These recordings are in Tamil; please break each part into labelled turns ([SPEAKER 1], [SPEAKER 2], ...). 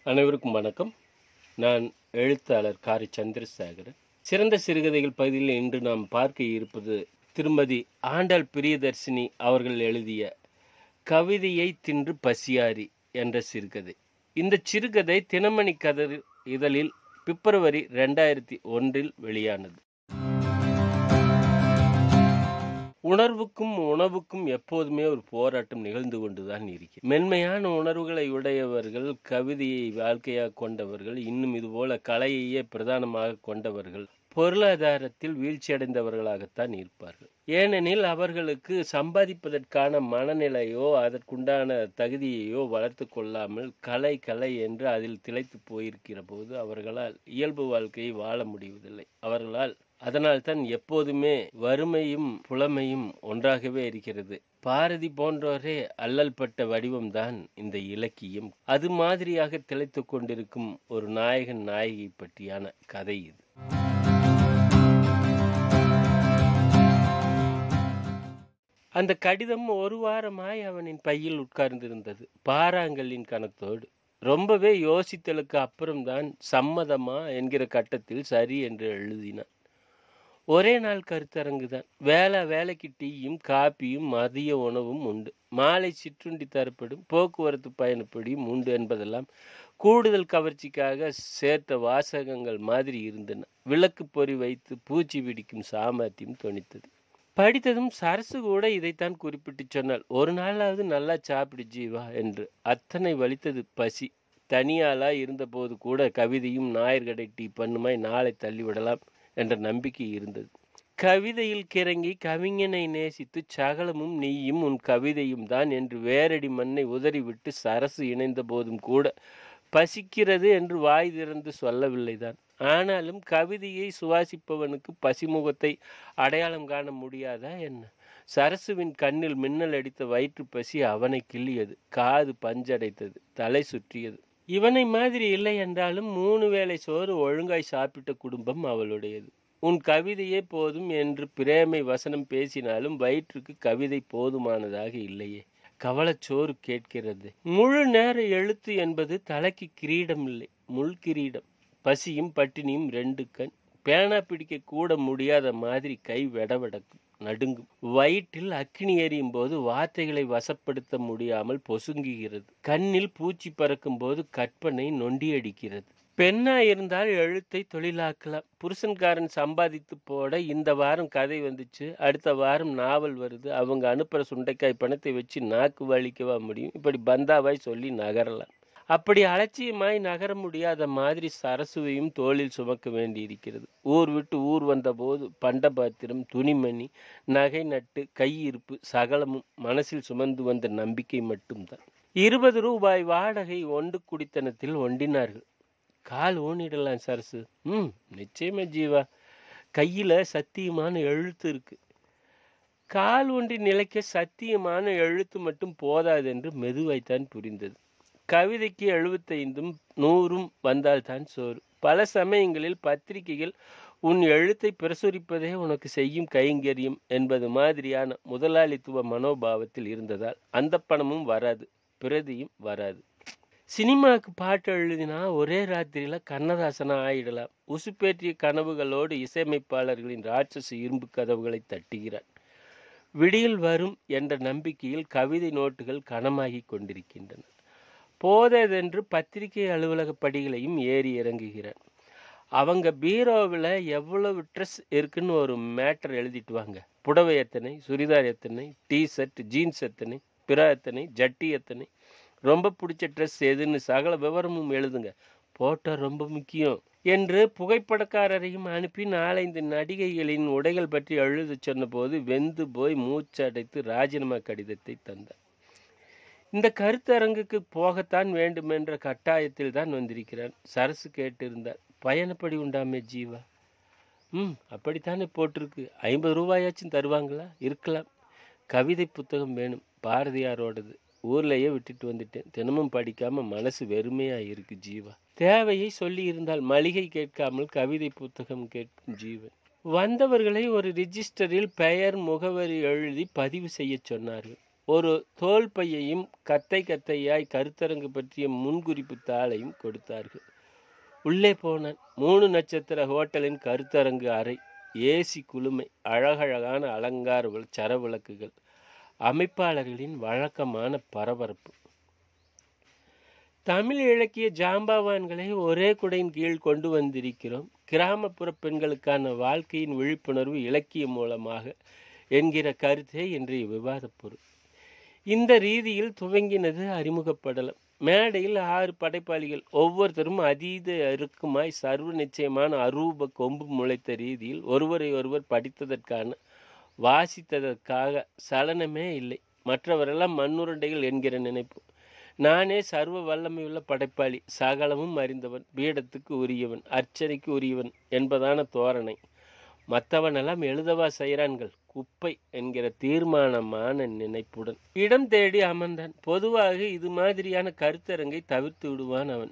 [SPEAKER 1] அனைவருக்கும் வணக்கம் நான் எழுத்தாளர் காரி சந்திரசேகரன் சிறந்த சிறுகதைகள் பகுதியில் இன்று நாம் பார்க்க இருப்பது திருமதி ஆண்டாள் பிரியதர்சினி அவர்கள் எழுதிய கவிதையை தின்று பசியாரி என்ற சிறுகதை இந்த சிறுகதை தினமணி கதர் இதழில் பிப்ரவரி ரெண்டாயிரத்தி ஒன்றில் வெளியானது உணர்வுக்கும் உணவுக்கும் எப்போதுமே ஒரு போராட்டம் நிகழ்ந்து கொண்டுதான் இருக்கிறது மென்மையான உணர்வுகளை உடையவர்கள் கவிதையை வாழ்க்கையாக கொண்டவர்கள் இன்னும் இதுபோல கலையையே பிரதானமாக கொண்டவர்கள் பொருளாதாரத்தில் வீழ்ச்சியடைந்தவர்களாகத்தான் இருப்பார்கள் ஏனெனில் அவர்களுக்கு சம்பாதிப்பதற்கான மனநிலையோ அதற்குண்டான தகுதியையோ வளர்த்து கொள்ளாமல் கலை கலை என்று அதில் திளைத்து போயிருக்கிற போது அவர்களால் இயல்பு வாழ்க்கையை வாழ முடிவதில்லை அவர்களால் அதனால் தான் எப்போதுமே வறுமையும் புலமையும் ஒன்றாகவே இருக்கிறது பாரதி போன்றோரே அல்லல் பட்ட வடிவம்தான் இந்த இலக்கியம் அது மாதிரியாக திளைத்து கொண்டிருக்கும் ஒரு நாயகன் நாயகி பற்றியான கதை இது அந்த கடிதம் ஒரு வாரமாய் அவனின் பையில் உட்கார்ந்திருந்தது பாறாங்கல்லின் கணத்தோடு ரொம்பவே யோசித்தலுக்கு அப்புறம்தான் சம்மதமா என்கிற கட்டத்தில் சரி என்று எழுதினான் ஒரே நாள் கருத்தரங்கு தான் வேலை வேலைக்கு டீயும் காப்பியும் மதிய உணவும் உண்டு மாலை சிற்றுண்டி தரப்படும் போக்குவரத்து பயணப்படியும் உண்டு என்பதெல்லாம் கூடுதல் கவர்ச்சிக்காக சேர்த்த வாசகங்கள் மாதிரி இருந்தன விளக்கு பொறி வைத்து பூச்சி பிடிக்கும் சாமர்த்தியம் தொனித்தது படித்ததும் சரசு கூட இதைத்தான் குறிப்பிட்டு சொன்னாள் ஒரு நாளாவது நல்லா சாப்பிடு ஜீவா என்று அத்தனை வலித்தது பசி தனியாளா இருந்தபோது கூட கவிதையும் நாயர்கடை டீ பண்ணுமாய் நாளை தள்ளிவிடலாம் என்ற நம்பிக்கை இருந்தது கவிதையில் கிறங்கி கவிஞனை நேசித்து சகலமும் நீயும் உன் கவிதையும் தான் என்று வேரடி மண்ணை உதறிவிட்டு சரசு இணைந்த போதும் கூட பசிக்கிறது என்று வாய் திறந்து சொல்லவில்லைதான் ஆனாலும் கவிதையை சுவாசிப்பவனுக்கு பசிமுகத்தை அடையாளம் காண முடியாதா என்ன சரசுவின் கண்ணில் மின்னல் அடித்த வயிற்று பசி அவனை கிள்ளியது காது பஞ்சடைத்தது தலை சுற்றியது இவனை மாதிரி இல்லை என்றாலும் மூணு வேளை சோறு ஒழுங்காய் சாப்பிட்ட குடும்பம் அவளுடையது உன் கவிதையே போதும் என்று பிரேமை வசனம் பேசினாலும் வயிற்றுக்கு கவிதை போதுமானதாக இல்லையே கவலச்சோறு கேட்கிறது முழு நேர எழுத்து என்பது தலைக்கு கிரீடம் இல்லை முள் கிரீடம் பசியும் பட்டினியும் ரெண்டு கண் பேனா பிடிக்க கூட முடியாத மாதிரி கை வெடவெடக்கும் நடுங்கும் வயிற்றில் அக்கினி எறியும் போது வார்த்தைகளை வசப்படுத்த முடியாமல் பொசுங்குகிறது கண்ணில் பூச்சி பறக்கும் போது கற்பனை நொண்டியடிக்கிறது பெண்ணா இருந்தால் எழுத்தை தொழிலாக்கலாம் புருஷன்காரன் சம்பாதித்து போட இந்த வாரம் கதை வந்துச்சு அடுத்த வாரம் நாவல் வருது அவங்க அனுப்புற சுண்டைக்காய் பணத்தை வச்சு நாக்கு வலிக்கவா முடியும் இப்படி பந்தாவாய் சொல்லி நகரலாம் அப்படி அலட்சியமாய் நகர முடியாத மாதிரி சரசுவையும் தோளில் சுமக்க வேண்டியிருக்கிறது ஊர் விட்டு ஊர் வந்தபோது பண்டபாத்திரம் துணிமணி நகை நட்டு கையிருப்பு சகலமும் மனசில் சுமந்து வந்த நம்பிக்கை மட்டும்தான் இருபது ரூபாய் வாடகை ஒண்டு குடித்தனத்தில் ஒண்டினார்கள் கால் ஊனிடலாம் சரசு ம் நிச்சயமா ஜீவா கையில் சத்தியமான எழுத்து இருக்கு கால் ஒன்றி நிலைக்க சத்தியமான எழுத்து மட்டும் போதாது என்று மெதுவாய்த்தான் புரிந்தது கவிதைக்கு எழுபத்தைந்தும் நூறும் வந்தால்தான் சோறு பல சமயங்களில் பத்திரிகைகள் உன் எழுத்தை பிரசுரிப்பதே உனக்கு செய்யும் கைங்கரியம் என்பது மாதிரியான முதலாளித்துவ மனோபாவத்தில் இருந்ததால் அந்த பணமும் வராது பிரதியும் வராது சினிமாவுக்கு பாட்டு எழுதினா ஒரே ராத்திரியில கண்ணதாசனா ஆயிடலாம் உசுப்பேற்றிய கனவுகளோடு இசையமைப்பாளர்களின் ராட்சச இரும்பு கதவுகளை தட்டுகிறார் விடியில் வரும் என்ற நம்பிக்கையில் கவிதை நோட்டுகள் கனமாகி கொண்டிருக்கின்றன போததென்று பத்திரிகை அலுவலக படிகளையும் ஏறி இறங்குகிறார் அவங்க பீரோவில் எவ்வளவு ட்ரெஸ் இருக்குன்னு ஒரு மேட்டர் எழுதிட்டு வாங்க புடவை எத்தனை சுரிதார் எத்தனை டிஷர்ட் ஜீன்ஸ் எத்தனை பிற எத்தனை ஜட்டி எத்தனை ரொம்ப பிடிச்ச ட்ரெஸ் எதுன்னு சகல விவரமும் எழுதுங்க போட்டோ ரொம்ப முக்கியம் என்று புகைப்படக்காரரையும் அனுப்பி நாலைந்து நடிகைகளின் உடைகள் பற்றி எழுத சொன்னபோது வெந்து போய் மூச்சடைத்து ராஜினாமா கடிதத்தை தந்தார் இந்த கருத்தரங்குக்கு போகத்தான் வேண்டுமென்ற கட்டாயத்தில் தான் வந்திருக்கிறான் சரசு கேட்டிருந்தார் பயணப்படி உண்டாமே ஜீவா ம் அப்படித்தானே போட்டிருக்கு ஐம்பது ரூபாயாச்சும் தருவாங்களா இருக்கலாம் கவிதை புத்தகம் வேணும் பாரதியாரோடது ஊர்லயே விட்டுட்டு வந்துட்டேன் தினமும் படிக்காம மனசு வெறுமையா இருக்கு ஜீவா தேவையை சொல்லி இருந்தால் மளிகை கேட்காமல் கவிதை புத்தகம் கேட்கும் ஜீவன் வந்தவர்களை ஒரு ரிஜிஸ்டரில் பெயர் முகவரி எழுதி பதிவு செய்ய சொன்னார்கள் ஒரு தோல் பையையும் கத்தை கத்தையாய் கருத்தரங்கு பற்றிய முன்குறிப்பு தாளையும் கொடுத்தார்கள் உள்ளே போனான் மூணு நட்சத்திர ஹோட்டலின் கருத்தரங்கு அறை ஏசி குளுமை அழகழகான அலங்கார வில்- சரவிளக்குகள் அமைப்பாளர்களின் வழக்கமான பரபரப்பு தமிழ் இலக்கிய ஜாம்பவான்களை ஒரே குடையின் கீழ் கொண்டு வந்திருக்கிறோம் கிராமப்புற பெண்களுக்கான வாழ்க்கையின் விழிப்புணர்வு இலக்கியம் மூலமாக என்கிற கருத்தே இன்றைய விவாதப் பொருள் இந்த ரீதியில் துவங்கினது அறிமுகப்படலம் மேடையில் ஆறு படைப்பாளிகள் ஒவ்வொருத்தரும் அதீத இறுக்கமாய் சர்வ நிச்சயமான அரூப கொம்பு முளைத்த ரீதியில் ஒருவரை ஒருவர் படித்ததற்கான வாசித்ததற்காக சலனமே இல்லை மற்றவரெல்லாம் மண்ணுருண்டைகள் என்கிற நினைப்பு நானே சர்வ வல்லமையுள்ள படைப்பாளி சகலமும் அறிந்தவன் பீடத்துக்கு உரியவன் அர்ச்சனைக்கு உரியவன் என்பதான தோரணை மற்றவனெல்லாம் எழுதவா செய்கிறான்கள் குப்பை என்கிற தீர்மானமான நினைப்புடன் இடம் தேடி அமர்ந்தான் பொதுவாக இது மாதிரியான கருத்தரங்கை தவிர்த்து விடுவான் அவன்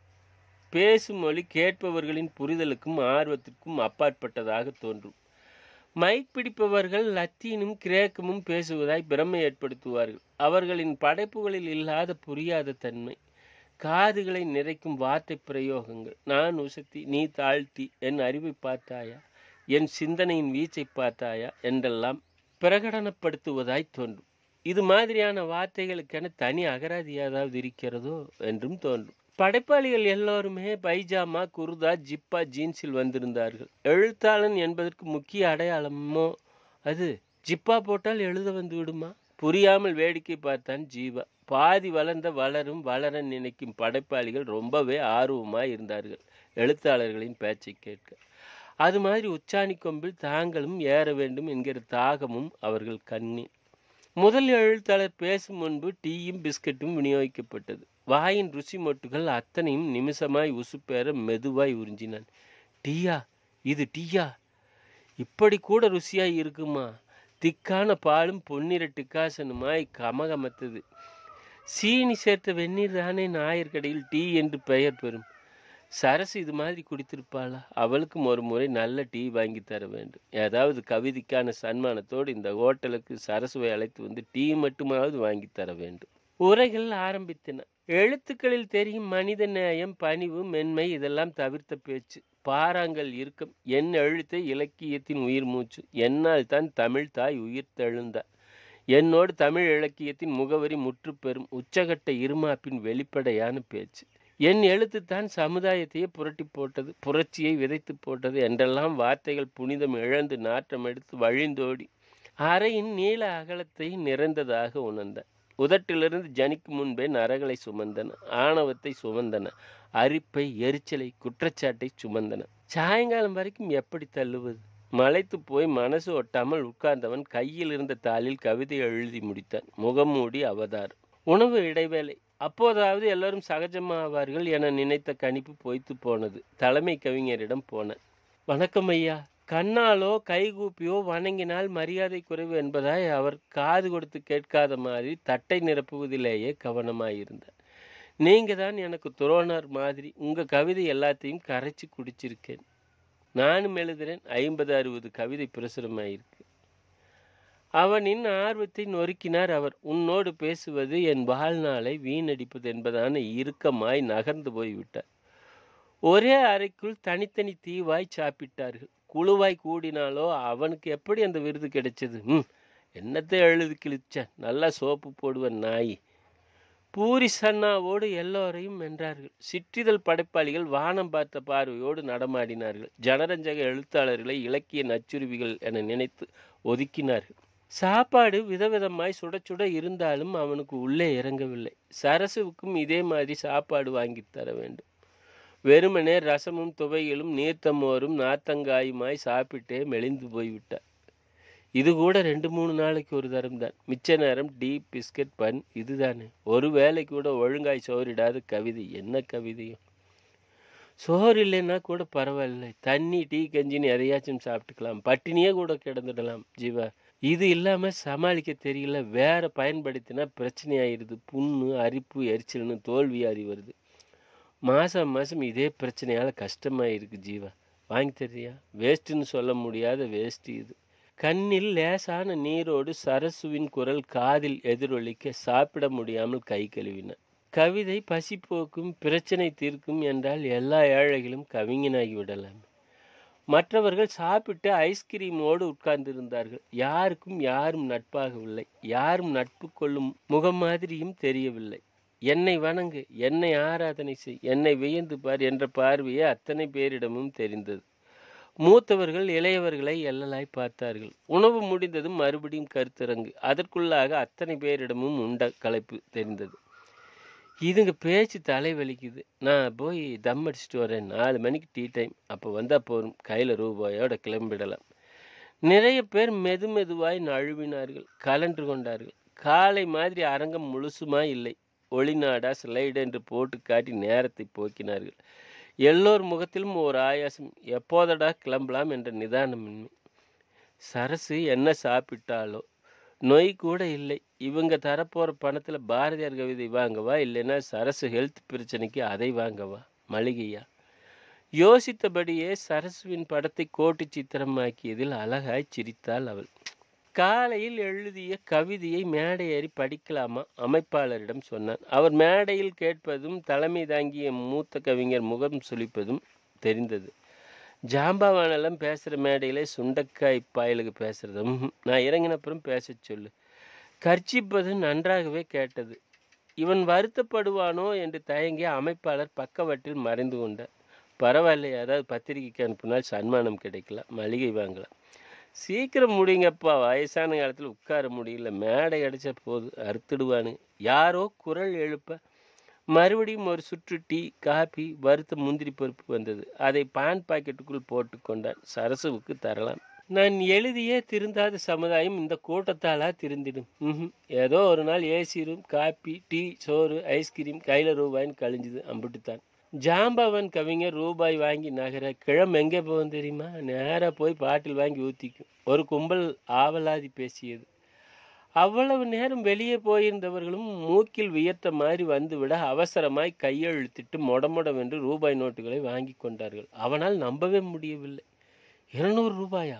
[SPEAKER 1] பேசும் மொழி கேட்பவர்களின் புரிதலுக்கும் ஆர்வத்திற்கும் அப்பாற்பட்டதாக தோன்றும் மைக் பிடிப்பவர்கள் லத்தீனும் கிரேக்கமும் பேசுவதாய் பிரமை ஏற்படுத்துவார்கள் அவர்களின் படைப்புகளில் இல்லாத புரியாத தன்மை காதுகளை நிறைக்கும் வார்த்தை பிரயோகங்கள் நான் உசத்தி நீ தாழ்த்தி என் அறிவை பார்த்தாயா என் சிந்தனையின் வீச்சை பார்த்தாயா என்றெல்லாம் பிரகடனப்படுத்துவதாய் தோன்றும் இது மாதிரியான வார்த்தைகளுக்கென தனி அகராதி ஏதாவது இருக்கிறதோ என்றும் தோன்றும் படைப்பாளிகள் எல்லோருமே பைஜாமா குர்தா ஜிப்பா ஜீன்ஸில் வந்திருந்தார்கள் எழுத்தாளன் என்பதற்கு முக்கிய அடையாளமோ அது ஜிப்பா போட்டால் எழுத வந்து விடுமா புரியாமல் வேடிக்கை பார்த்தான் ஜீவா பாதி வளர்ந்த வளரும் வளர நினைக்கும் படைப்பாளிகள் ரொம்பவே ஆர்வமாய் இருந்தார்கள் எழுத்தாளர்களின் பேச்சை கேட்க அது மாதிரி உச்சாணி கொம்பில் தாங்களும் ஏற வேண்டும் என்கிற தாகமும் அவர்கள் கண்ணில் முதல் எழுத்தாளர் பேசும் முன்பு டீயும் பிஸ்கட்டும் விநியோகிக்கப்பட்டது வாயின் ருசி மொட்டுகள் அத்தனையும் நிமிஷமாய் உசுப்பேற மெதுவாய் உறிஞ்சினான் டீயா இது டீயா இப்படி கூட ருசியாய் இருக்குமா திக்கான பாலும் பொன்னிற டிக்காசனுமாய் கமகமத்தது சீனி சேர்த்த வெந்நீர் தானே நாயர்கடையில் டீ என்று பெயர் பெறும் சரசு இது மாதிரி குடித்திருப்பாளா அவளுக்கும் ஒரு முறை நல்ல டீ வாங்கி தர வேண்டும் ஏதாவது கவிதைக்கான சன்மானத்தோடு இந்த ஹோட்டலுக்கு சரசுவை அழைத்து வந்து டீ மட்டுமாவது வாங்கி தர வேண்டும் உரைகள் ஆரம்பித்தன எழுத்துக்களில் தெரியும் மனித நேயம் பணிவு மென்மை இதெல்லாம் தவிர்த்த பேச்சு பாறாங்கல் இருக்கும் என் எழுத்தை இலக்கியத்தின் உயிர் மூச்சு என்னால் தான் தமிழ் தாய் உயிர் தெழுந்தார் என்னோடு தமிழ் இலக்கியத்தின் முகவரி முற்றுப்பெறும் உச்சகட்ட இருமாப்பின் வெளிப்படையான பேச்சு என் எழுத்துத்தான் சமுதாயத்தையே புரட்டி போட்டது புரட்சியை விதைத்து போட்டது என்றெல்லாம் வார்த்தைகள் புனிதம் இழந்து நாற்றம் எடுத்து வழிந்தோடி அறையின் நீள அகலத்தை நிறைந்ததாக உணர்ந்தான் உதட்டிலிருந்து ஜனிக்கு முன்பே நரகளை சுமந்தன ஆணவத்தை சுமந்தன அரிப்பை எரிச்சலை குற்றச்சாட்டை சுமந்தன சாயங்காலம் வரைக்கும் எப்படி தள்ளுவது மலைத்து போய் மனசு ஒட்டாமல் உட்கார்ந்தவன் கையில் இருந்த தாளில் கவிதை எழுதி முடித்தான் முகமூடி அவதாரம் உணவு இடைவேளை அப்போதாவது எல்லாரும் சகஜமாவார்கள் என நினைத்த கணிப்பு பொய்த்து போனது தலைமை கவிஞரிடம் போனேன் வணக்கம் ஐயா கண்ணாலோ கைகூப்பியோ வணங்கினால் மரியாதை குறைவு என்பதாய் அவர் காது கொடுத்து கேட்காத மாதிரி தட்டை நிரப்புவதிலேயே கவனமாயிருந்தார் நீங்க தான் எனக்கு துரோணர் மாதிரி உங்க கவிதை எல்லாத்தையும் கரைச்சி குடிச்சிருக்கேன் நானும் எழுதுறேன் ஐம்பது அறுபது கவிதை பிரசுரமாயிருக்கு அவனின் ஆர்வத்தை நொறுக்கினார் அவர் உன்னோடு பேசுவது என் வாழ்நாளை வீணடிப்பது என்பதான இறுக்கமாய் நகர்ந்து போய்விட்டார் ஒரே அறைக்குள் தனித்தனி தீவாய் சாப்பிட்டார்கள் குழுவாய் கூடினாலோ அவனுக்கு எப்படி அந்த விருது கிடைச்சது ம் என்னத்தை எழுதி கிழிச்ச நல்லா சோப்பு போடுவன் நாய் பூரி சன்னாவோடு எல்லோரையும் வென்றார்கள் சிற்றிதழ் படைப்பாளிகள் வானம் பார்த்த பார்வையோடு நடமாடினார்கள் ஜனரஞ்சக எழுத்தாளர்களை இலக்கிய நச்சுருவிகள் என நினைத்து ஒதுக்கினார்கள் சாப்பாடு விதவிதமாய் சுட சுட இருந்தாலும் அவனுக்கு உள்ளே இறங்கவில்லை சரசுவுக்கும் இதே மாதிரி சாப்பாடு வாங்கி தர வேண்டும் வெறுமனே ரசமும் துவைகளும் நீர்த்தமோரும் நாத்தங்காயுமாய் சாப்பிட்டே மெலிந்து போய்விட்டார் இது கூட ரெண்டு மூணு நாளைக்கு ஒரு தரம் தான் மிச்ச நேரம் டீ பிஸ்கட் பன் இதுதானே ஒரு வேளை கூட ஒழுங்காய் சோறிடாத கவிதை என்ன கவிதையும் சோறு இல்லைன்னா கூட பரவாயில்ல தண்ணி டீ கஞ்சின்னு எதையாச்சும் சாப்பிட்டுக்கலாம் பட்டினியே கூட கிடந்துடலாம் ஜீவா இது இல்லாமல் சமாளிக்க தெரியல வேற பயன்படுத்தினா பிரச்சனை ஆயிடுது புண்ணு அரிப்பு எரிச்சல்னு தோல்வியாதி வருது மாதம் மாதம் இதே பிரச்சனையால் கஷ்டமாக இருக்குது ஜீவா வாங்கி தர்றியா வேஸ்ட்டுன்னு சொல்ல முடியாத வேஸ்ட்டு இது கண்ணில் லேசான நீரோடு சரசுவின் குரல் காதில் எதிரொலிக்க சாப்பிட முடியாமல் கை கழுவினான் கவிதை பசி போக்கும் பிரச்சனை தீர்க்கும் என்றால் எல்லா ஏழைகளும் கவிஞனாகி விடலாம் மற்றவர்கள் சாப்பிட்டு ஐஸ்கிரீமோடு உட்கார்ந்திருந்தார்கள் யாருக்கும் யாரும் நட்பாகவில்லை யாரும் நட்பு கொள்ளும் முகம் மாதிரியும் தெரியவில்லை என்னை வணங்கு என்னை ஆராதனை செய் என்னை வியந்து பார் என்ற பார்வையே அத்தனை பேரிடமும் தெரிந்தது மூத்தவர்கள் இளையவர்களை எல்லலாய் பார்த்தார்கள் உணவு முடிந்ததும் மறுபடியும் கருத்தரங்கு அதற்குள்ளாக அத்தனை பேரிடமும் உண்ட களைப்பு தெரிந்தது இதுங்க பேச்சு தலை வலிக்குது நான் போய் தம் அடிச்சுட்டு வரேன் நாலு மணிக்கு டீ டைம் அப்போ வந்தால் போதும் கையில் ரூபாயோட கிளம்பிடலாம் நிறைய பேர் மெது மெதுவாய் நழுவினார்கள் கலன்று கொண்டார்கள் காலை மாதிரி அரங்கம் முழுசுமா இல்லை ஒளிநாடா ஸ்லைடு என்று போட்டு காட்டி நேரத்தை போக்கினார்கள் எல்லோர் முகத்திலும் ஒரு ஆயாசம் எப்போதடா கிளம்பலாம் என்ற நிதானமின்மை சரசு என்ன சாப்பிட்டாலோ நொய் கூட இல்லை இவங்க தரப்போகிற பணத்தில் பாரதியார் கவிதை வாங்கவா இல்லைன்னா சரசு ஹெல்த் பிரச்சனைக்கு அதை வாங்கவா மளிகையா யோசித்தபடியே சரசுவின் படத்தை கோட்டு சித்திரமாக்கியதில் அழகாய் சிரித்தாள் அவள் காலையில் எழுதிய கவிதையை மேடை ஏறி படிக்கலாமா அமைப்பாளரிடம் சொன்னான் அவர் மேடையில் கேட்பதும் தலைமை தாங்கிய மூத்த கவிஞர் முகம் சுளிப்பதும் தெரிந்தது ஜாம்பவானெல்லாம் பேசுகிற மேடையில் சுண்டக்காய் பாயலுக்கு பேசுகிறதும் நான் இறங்கினப்புறம் பேச சொல்லு கர்ச்சிப்பது நன்றாகவே கேட்டது இவன் வருத்தப்படுவானோ என்று தயங்கிய அமைப்பாளர் பக்கவட்டில் மறைந்து கொண்டார் பரவாயில்ல யாராவது பத்திரிகைக்கு அனுப்பினால் சன்மானம் கிடைக்கலாம் மளிகை வாங்கலாம் சீக்கிரம் முடிங்கப்பா வயசான காலத்தில் உட்கார முடியல மேடை அடித்த போது அறுத்துடுவானுங்க யாரோ குரல் எழுப்ப மறுபடியும் ஒரு சுற்று டீ காபி வறுத்த முந்திரி பருப்பு வந்தது அதை பான் பாக்கெட்டுக்குள் போட்டு கொண்டான் சரசுவுக்கு தரலாம் நான் எழுதியே திருந்தாத சமுதாயம் இந்த கூட்டத்தாலா திருந்திடும் ம்ஹும். ஏதோ ஒரு நாள் ஏசிரும் காப்பி டீ சோறு ஐஸ்கிரீம் கையில் ரூபாய்ன்னு கழிஞ்சுது அம்பிட்டுத்தான் ஜாம்பவன் கவிஞர் ரூபாய் வாங்கி நகர கிழம் எங்கே போகும் தெரியுமா நேராக போய் பாட்டில் வாங்கி ஊற்றிக்கும் ஒரு கும்பல் ஆவலாதி பேசியது அவ்வளவு நேரம் வெளியே போயிருந்தவர்களும் மூக்கில் வியர்த்த மாதிரி வந்துவிட அவசரமாய் கையெழுத்திட்டு மொடமொடவென்று ரூபாய் நோட்டுகளை வாங்கி கொண்டார்கள் அவனால் நம்பவே முடியவில்லை இருநூறு ரூபாயா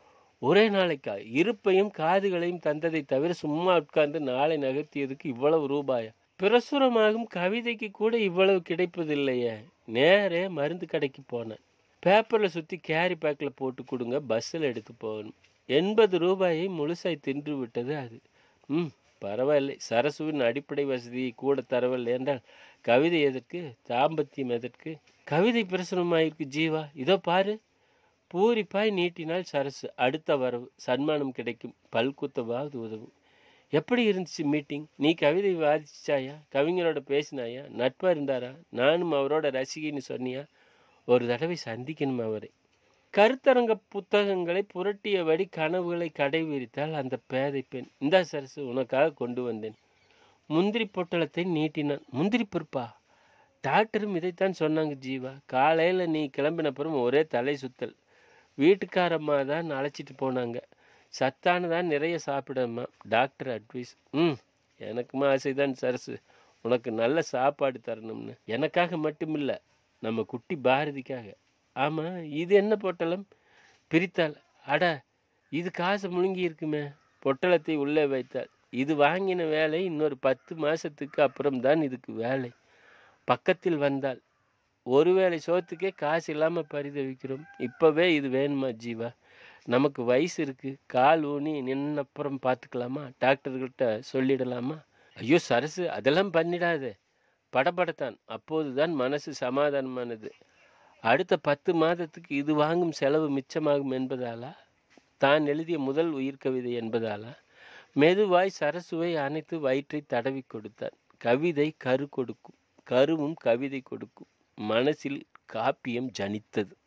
[SPEAKER 1] ஒரே நாளைக்கா இருப்பையும் காதுகளையும் தந்ததை தவிர சும்மா உட்கார்ந்து நாளை நகர்த்தியதுக்கு இவ்வளவு ரூபாயா பிரசுரமாகும் கவிதைக்கு கூட இவ்வளவு கிடைப்பதில்லையே நேரே மருந்து கடைக்கு போனேன் பேப்பரில் சுற்றி கேரி பேக்கில் போட்டு கொடுங்க பஸ்ஸில் எடுத்து போகணும் எண்பது ரூபாயை முழுசாய் தின்று விட்டது அது ம் பரவாயில்லை சரசுவின் அடிப்படை வசதியை கூட தரவில்லை என்றால் கவிதை எதற்கு தாம்பத்தியம் எதற்கு கவிதை பிரசுரமாயிருக்கு ஜீவா இதோ பாரு பூரிப்பாய் நீட்டினால் சரசு அடுத்த வரவு சன்மானம் கிடைக்கும் பல்குத்தவாவது உதவும் எப்படி இருந்துச்சு மீட்டிங் நீ கவிதை வாதிச்சாயா கவிஞரோட பேசினாயா நட்பா இருந்தாரா நானும் அவரோட ரசிகைன்னு சொன்னியா ஒரு தடவை சந்திக்கணும் அவரை கருத்தரங்க புத்தகங்களை புரட்டியபடி கனவுகளை கடைவிரித்தால் அந்த பேதை பெண் இந்தா சரசு உனக்காக கொண்டு வந்தேன் முந்திரி பொட்டலத்தை நீட்டினான் முந்திரி பருப்பா டாக்டரும் இதைத்தான் சொன்னாங்க ஜீவா காலையில் நீ கிளம்பினப்புறம் ஒரே தலை சுத்தல் வீட்டுக்காரம்மா தான் அழைச்சிட்டு போனாங்க சத்தானதான் நிறைய சாப்பிடம்மா டாக்டர் அட்வைஸ் ம் எனக்குமா ஆசைதான் சரசு உனக்கு நல்ல சாப்பாடு தரணும்னு எனக்காக மட்டுமில்லை நம்ம குட்டி பாரதிக்காக ஆமாம் இது என்ன பொட்டலம் பிரித்தாள் அட இது காசு முழுங்கி இருக்குமே பொட்டலத்தை உள்ளே வைத்தாள் இது வாங்கின வேலை இன்னொரு பத்து மாசத்துக்கு அப்புறம்தான் இதுக்கு வேலை பக்கத்தில் வந்தாள் ஒருவேளை சோத்துக்கே காசு இல்லாமல் பரிதவிக்கிறோம் இப்போவே இது வேணுமா ஜீவா நமக்கு வயசு இருக்குது கால் ஊனி நின்னப்புறம் பார்த்துக்கலாமா டாக்டர்கிட்ட சொல்லிடலாமா ஐயோ சரசு அதெல்லாம் பண்ணிடாதே படபடத்தான் அப்போதுதான் மனசு சமாதானமானது அடுத்த பத்து மாதத்துக்கு இது வாங்கும் செலவு மிச்சமாகும் என்பதாலா தான் எழுதிய முதல் உயிர் கவிதை என்பதாலா மெதுவாய் சரசுவை அணைத்து வயிற்றை தடவி கொடுத்தான் கவிதை கரு கொடுக்கும் கருவும் கவிதை கொடுக்கும் மனசில் காப்பியம் ஜனித்தது